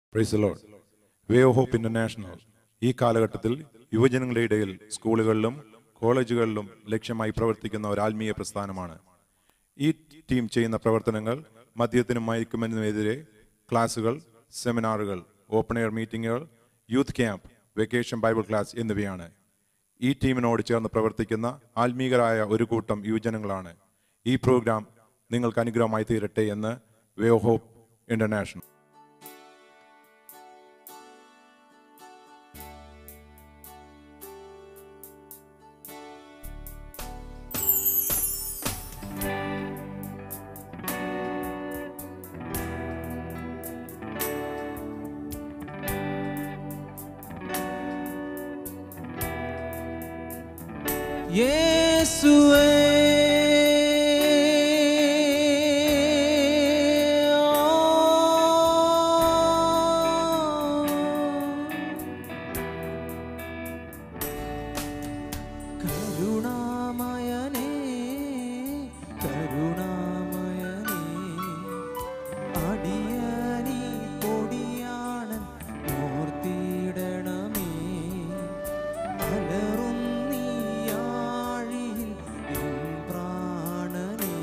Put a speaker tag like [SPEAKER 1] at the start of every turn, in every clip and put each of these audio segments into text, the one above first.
[SPEAKER 1] price lord way of hope international ഈ കാലഘട്ടത്തിൽ യുവജനങ്ങളുടെ ഇടയിൽ സ്കൂളുകളിലും കോളേജുകളിലും ലക്ഷ്യമായി പ്രവർത്തിക്കുന്ന ഒരു ആത്മീയ പ്രസ്ഥാനമാണ് ഈ ടീം ചെയ്യുന്ന പ്രവർത്തനങ്ങൾ മദ്യത്തിനും മയക്കുമരുന്നിനുമെതിരെ ക്ലാസുകൾ സെമിനാറുകൾ ഓപ്പൺ എയർ മീറ്റിംഗുകൾ youth camp vacation Bible class എന്നിവയാണ് ഈ ടീമിനോട് ചേർന്ന് പ്രവർത്തിക്കുന്ന ആത്മീകരായ ഒരു കൂട്ടം യുവജനങ്ങളാണ് ഈ പ്രോഗ്രാം നിങ്ങൾക്ക് അനുഗ്രഹമായി തീരട്ടെ എന്ന് വേ ഓഫ് ഹോപ്പ് ഇന്റർനാഷണൽ
[SPEAKER 2] യേശുവേ കരുണാമയനേ കരുണാമയനേ അടിയനി പൊടിയാണ് ഓർത്തിടണമേ അലറുന്നീയാഴിയിൽ എൻ പ്രാണനേ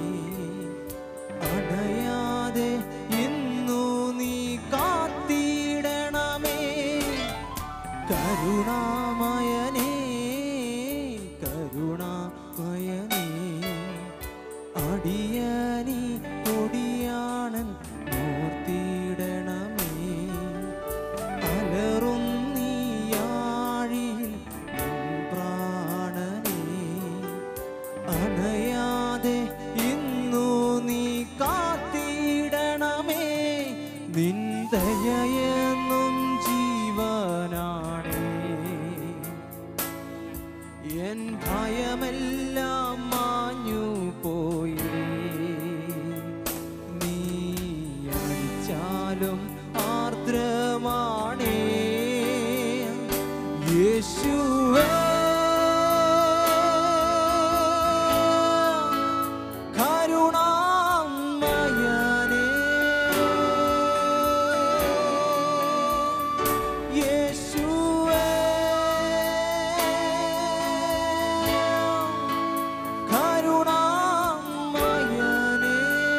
[SPEAKER 2] അടയാതെ ഇന്നു നീ കാത്തിടണമേ കരുണാമയനേ കരുണാമയനേ അടിയനി പൊടിയാണൻ ഓർത്തിടണമേ അലറുന്നീയാഴിയിൽ എൻ പ്രാണനേ അണയാതെ ഇന്നു നീ കാത്തിടണമേ നിന്ദയെന്നും ജീവനാണേ എൻ ഭയമെല്ലാം മാഞ്ഞു പോയി നീ അടിച്ചാലും ആർദ്രമാണേ യേശുവേ കരുണാമയനേ യേശുവേ കരുണാമയനേ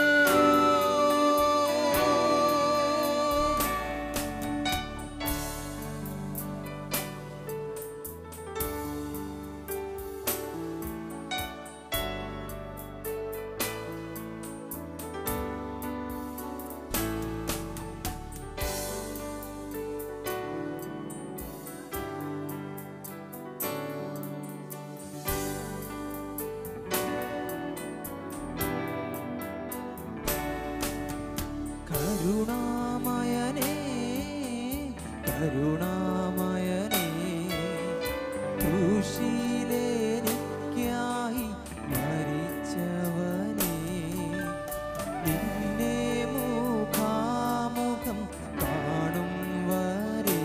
[SPEAKER 2] കരുണാമയനേ കരുണാമയനേ ക്രൂശിലെനിക്കായി മരിച്ചവനേ നിന്നെ മുഖാമുഖം കാണും വരെ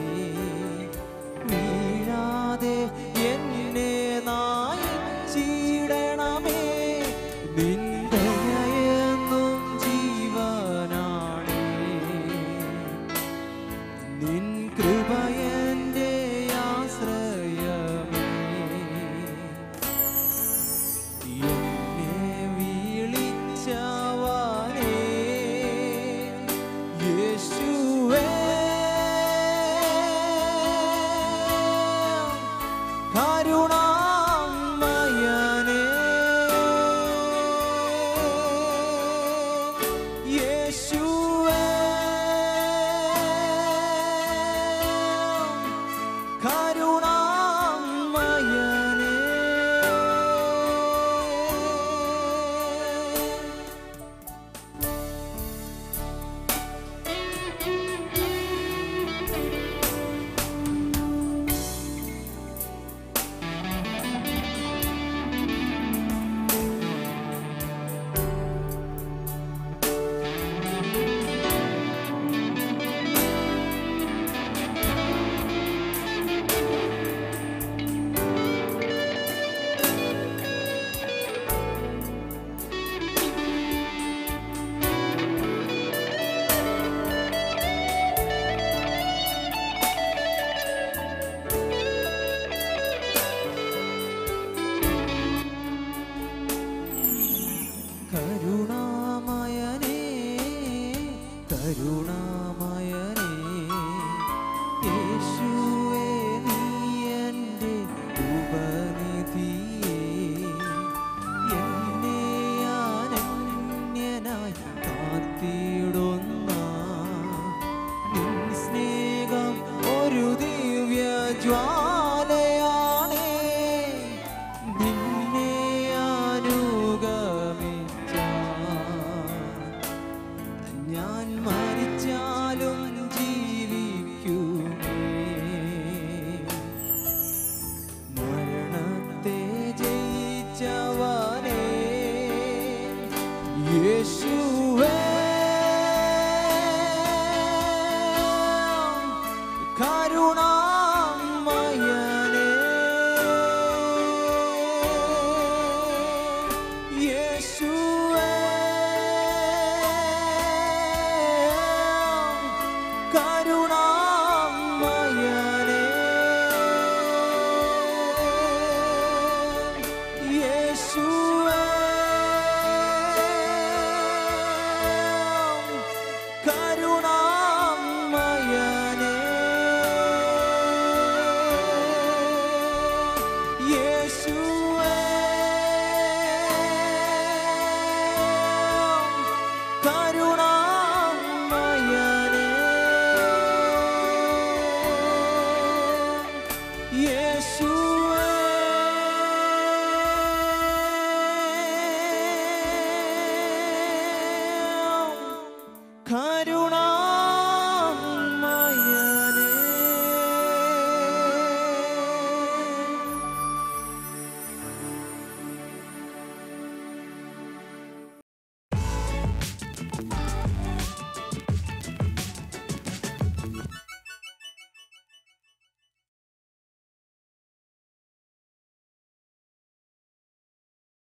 [SPEAKER 2] വീഴാതെ എന്നെ നായിച്ചിടണമേ നിന്ദയെന്നും ജീവനാണേ നിൻ കൃപയന്റെ ആശ്രയമേ എന്നെ വിളിച്ചവനേ യേശുവേ കരുണാമയനേ യേശുവേ കരുണാമയനേ കരുണാമയനേ യേശുവേ നീ എൻ്റെ ഉപനിധിയേ എന്നെ അനന്യനായി കാത്തിടുന്ന നിൻ സ്നേഹം ഒരു ദിവ്യ ജ്വാലയാണേ നിന്നെ അനുഗമിച്ച ഞാൻ മരിച്ചാൽ